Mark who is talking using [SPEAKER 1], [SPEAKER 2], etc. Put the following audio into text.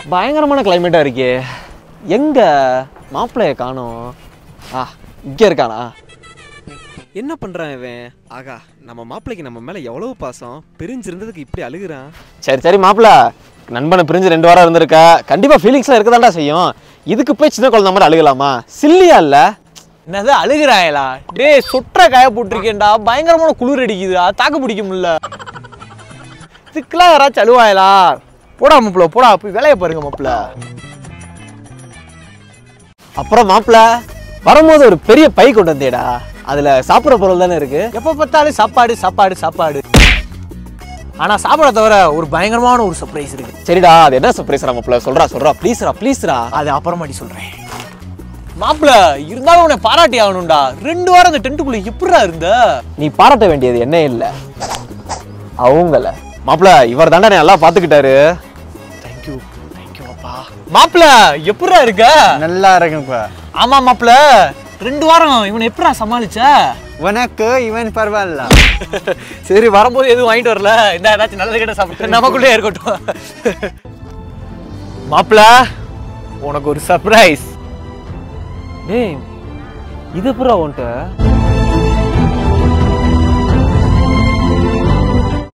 [SPEAKER 1] பயங்கரமான கிளைமேட்டா இருக்கே எங்க மாப்பிள்ளைய காணோம் ஆ இங்க இருக்கானா
[SPEAKER 2] என்ன பண்றான் இவன் ஆகா நம்ம மாப்பிள்ளைக்கு நம்ம மேல எவ்வளவு பாசம் பிரிஞ்சிருந்ததுக்கு இப்படி அழுகுறான்
[SPEAKER 1] சரி சரி மாப்பிள்ள நண்பனை பிரிஞ்சு ரெண்டு வாரம் இருந்திருக்கா கண்டிப்பா ஃபீலிங்ஸ்லாம் இருக்கதாண்டா செய்யும் இதுக்கு போய் சின்ன குழந்தை மாதிரி அழுகலாமா சில்லியா இல்ல
[SPEAKER 3] என்னது அழுகுறாங்களா டேய் சொற்ற காய போட்டிருக்கேன்டா பயங்கரமான குளிர் அடிக்குதுடா தாக்கு பிடிக்க முடியல இதுக்கெல்லாம் யாராச்சும் அழுவாயலா போடா மாப்பிள போடா போய் வேலையை பாருங்க மாப்பிள
[SPEAKER 1] அப்புறம் மாப்பிள்ள வரும்போது ஒரு பெரிய பை கொண்டு வந்தேடா அதுல சாப்பிட்ற பொருள் தானே இருக்கு
[SPEAKER 3] எப்போ பார்த்தாலும் சாப்பாடு சாப்பாடு சாப்பாடு ஆனா சாப்பாடை தவிர ஒரு பயங்கரமான ஒரு சர்ப்ரைஸ் இருக்கு
[SPEAKER 1] சரிடா அது என்ன சர்ப்ரைஸ்ரா மாப்பிள்ள சொல்றா சொல்றா ப்ளீஸ்ரா ப்ளீஸ்ரா
[SPEAKER 3] அது அப்புறமாடி சொல்றேன் மாப்பிள இருந்தாலும் உன்னை பாராட்டி ஆகணும்டா ரெண்டு வாரம் அந்த டென்ட்டுக்குள்ள எப்படிடா இருந்த
[SPEAKER 1] நீ பாராட்ட வேண்டியது என்ன இல்ல அவங்கள மாப்பிள்ள இவர் தாண்டா நல்லா பாத்துக்கிட்டாரு
[SPEAKER 3] தேங்க்யூ தேங்க்யூ அப்பா மாப்பிள எப்படிடா இருக்க
[SPEAKER 4] நல்லா இருக்குப்பா
[SPEAKER 3] ஆமா மாப்பிள ரெண்டு வாரம் இவனை எப்படிடா சமாளிச்ச
[SPEAKER 4] உனக்கு இவன் பரவாயில்ல
[SPEAKER 3] சரி வரும்போது எதுவும் வாங்கிட்டு வரல இந்த ஏதாச்சும் நல்லது கிட்ட சாப்பிட்டு நமக்குள்ளே இருக்கட்டும் மாப்பிள உனக்கு ஒரு சர்ப்ரைஸ்
[SPEAKER 1] டேய் இது எப்படா உன்ட்ட